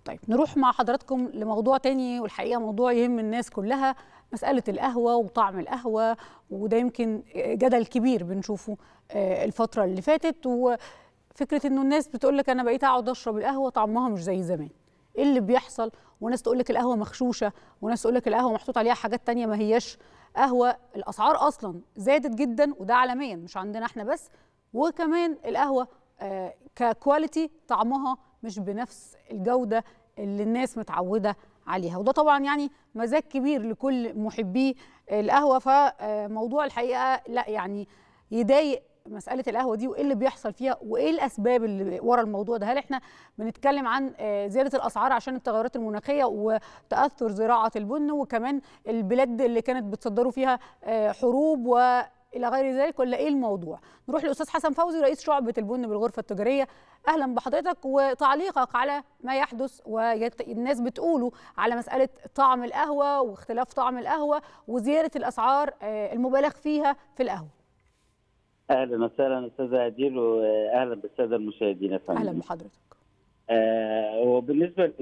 طيب نروح مع حضراتكم لموضوع تاني والحقيقه موضوع يهم الناس كلها مساله القهوه وطعم القهوه وده يمكن جدل كبير بنشوفه الفتره اللي فاتت وفكره انه الناس بتقول لك انا بقيت اقعد اشرب القهوه طعمها مش زي زمان ايه اللي بيحصل وناس تقول لك القهوه مغشوشه وناس تقول لك القهوه محطوط عليها حاجات تانية ما هياش قهوه الاسعار اصلا زادت جدا وده عالميا مش عندنا احنا بس وكمان القهوه آه ككواليتي طعمها مش بنفس الجوده اللي الناس متعوده عليها وده طبعا يعني مزاج كبير لكل محبي القهوه فموضوع الحقيقه لا يعني يضايق مساله القهوه دي وايه اللي بيحصل فيها وايه الاسباب اللي ورا الموضوع ده هل احنا بنتكلم عن زياده الاسعار عشان التغيرات المناخيه وتاثر زراعه البن وكمان البلاد اللي كانت بتصدروا فيها حروب و الى غير ذلك ولا ايه الموضوع نروح لاستاذ حسن فوزي رئيس شعبه البن بالغرفه التجاريه اهلا بحضرتك وتعليقك على ما يحدث والناس بتقوله على مساله طعم القهوه واختلاف طعم القهوه وزياده الاسعار المبالغ فيها في القهوه اهلا وسهلا استاذه هدير واهلا بالساده المشاهدين يا فندم اهلا بحضرتك آه وبالنسبه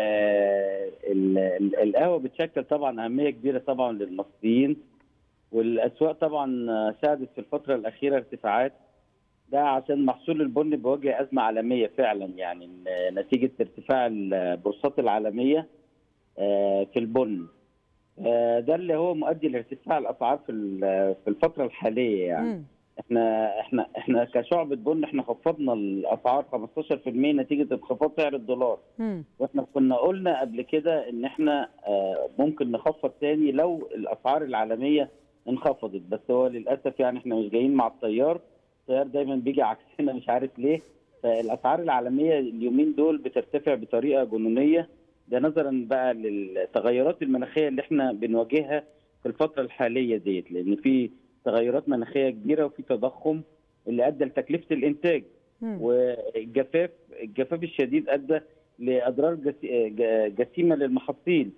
للقهوه بتشكل طبعا اهميه كبيره طبعا للمصريين والاسواق طبعا شهدت في الفتره الاخيره ارتفاعات ده عشان محصول البن بيواجه ازمه عالميه فعلا يعني نتيجه ارتفاع البورصات العالميه في البن ده اللي هو مؤدي لارتفاع الاسعار في في الفتره الحاليه يعني م. احنا احنا احنا كشعبة بن احنا خفضنا الاسعار 15% نتيجه انخفاض سعر الدولار م. واحنا كنا قلنا قبل كده ان احنا ممكن نخفض تاني لو الاسعار العالميه انخفضت بس هو للاسف يعني احنا مش جايين مع التيار التيار دايما بيجي عكسنا مش عارف ليه فالاسعار العالميه اليومين دول بترتفع بطريقه جنونيه ده نظرا بقى للتغيرات المناخيه اللي احنا بنواجهها في الفتره الحاليه ديت لان في تغيرات مناخيه كبيره وفي تضخم اللي ادى لتكلفه الانتاج م. والجفاف الجفاف الشديد ادى لاضرار جسيمه للمحاصيل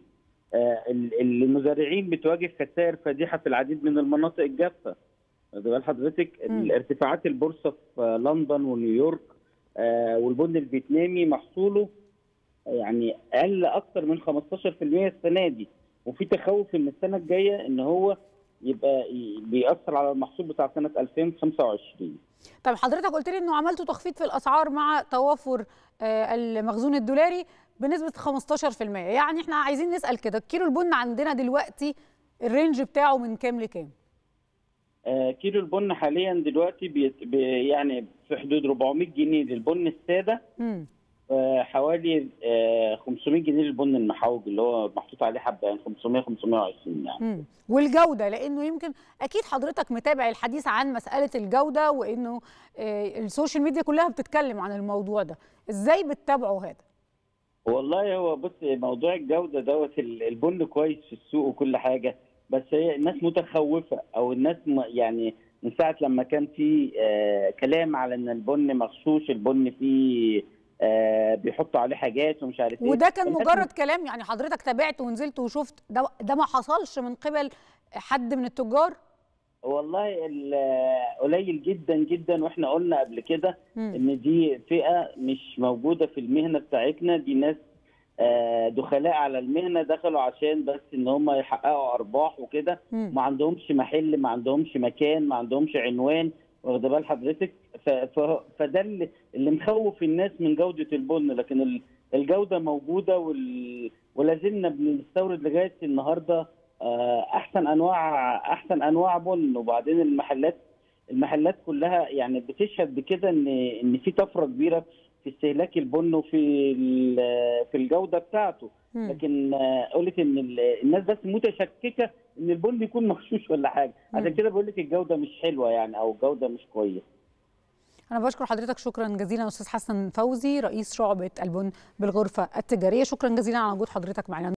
المزارعين بتواجه خسائر فادحه في العديد من المناطق الجافه بال حضرتك الارتفاعات البورصه في لندن ونيويورك والبن الفيتنامي محصوله يعني قل اكثر من 15% السنه دي وفي تخوف ان السنه الجايه ان هو يبقى بيأثر على المحصول بتاع سنه 2025 طب حضرتك قلت لي انه عملتوا تخفيض في الاسعار مع توافر المخزون الدولاري بنسبه 15% يعني احنا عايزين نسال كده كيلو البن عندنا دلوقتي الرينج بتاعه من كام لكام؟ آه كيلو البن حاليا دلوقتي بي بي يعني في حدود 400 جنيه للبن الساده م. آه حوالي آه 500 جنيه للبن المحوج اللي هو محطوط عليه حبه يعني 500 520 يعني م. والجوده لانه يمكن اكيد حضرتك متابع الحديث عن مساله الجوده وانه آه السوشيال ميديا كلها بتتكلم عن الموضوع ده ازاي بتتابعوا هذا والله هو بص موضوع الجوده دوت البن كويس في السوق وكل حاجه بس هي الناس متخوفه او الناس يعني من ساعه لما كان في آه كلام على ان البن مغشوش البن فيه آه بيحطوا عليه حاجات ومش عارف ايه وده كان مجرد كلام يعني حضرتك تابعت ونزلت وشفت ده ده ما حصلش من قبل حد من التجار والله قليل جدا جدا واحنا قلنا قبل كده ان دي فئه مش موجوده في المهنه بتاعتنا دي ناس دخلاء على المهنه دخلوا عشان بس ان هم يحققوا ارباح وكده ما عندهمش محل ما عندهمش مكان ما عندهمش عنوان واخد بال حضرتك فده اللي, اللي مخوف الناس من جوده البن لكن الجوده موجوده ولا زلنا بنستورد لغايه النهارده احسن انواع احسن انواع بن وبعدين المحلات المحلات كلها يعني بتشهد بكده ان ان في طفره كبيره في استهلاك البن وفي في الجوده بتاعته لكن قلت ان الناس بس متشككه ان البن يكون مغشوش ولا حاجه عشان كده بقول لك الجوده مش حلوه يعني او الجوده مش كويسه أنا بشكر حضرتك شكرا جزيلا أستاذ حسن فوزي رئيس شعبة البن بالغرفة التجارية شكرا جزيلا على وجود حضرتك معنا